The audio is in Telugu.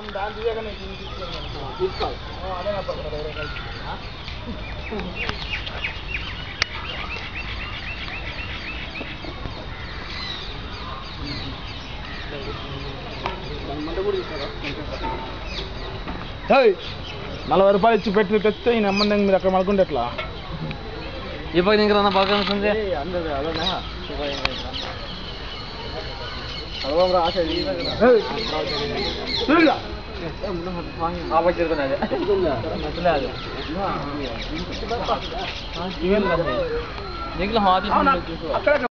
దాని దిగాక నేను దీన్ని తీసుకెళ్ళాను. తీసుకోవాలి ఆ, అదే నా పక్కన వేరే కలిసి. ఆ? దాని మంట కూడా తీసుకోరా ఏయ్, నలభై రూపాయలు ఇచ్చి పెట్టి తెస్తే ఈ నెమ్మంది మీరు అక్కడ మనుకుంటే ఎట్లా ఈ పక్క ఇంకా రన్న బాగా అనుకుంది ఏయ్, అందరు అదనా చదవం రా ఆశ ఏయ్, తిరిగిరా. ఆ పక్క తిరుగుతున్నది నచ్చలేదు ఇవేంటి రా? నీకు హాతి అవునా? అక్కడ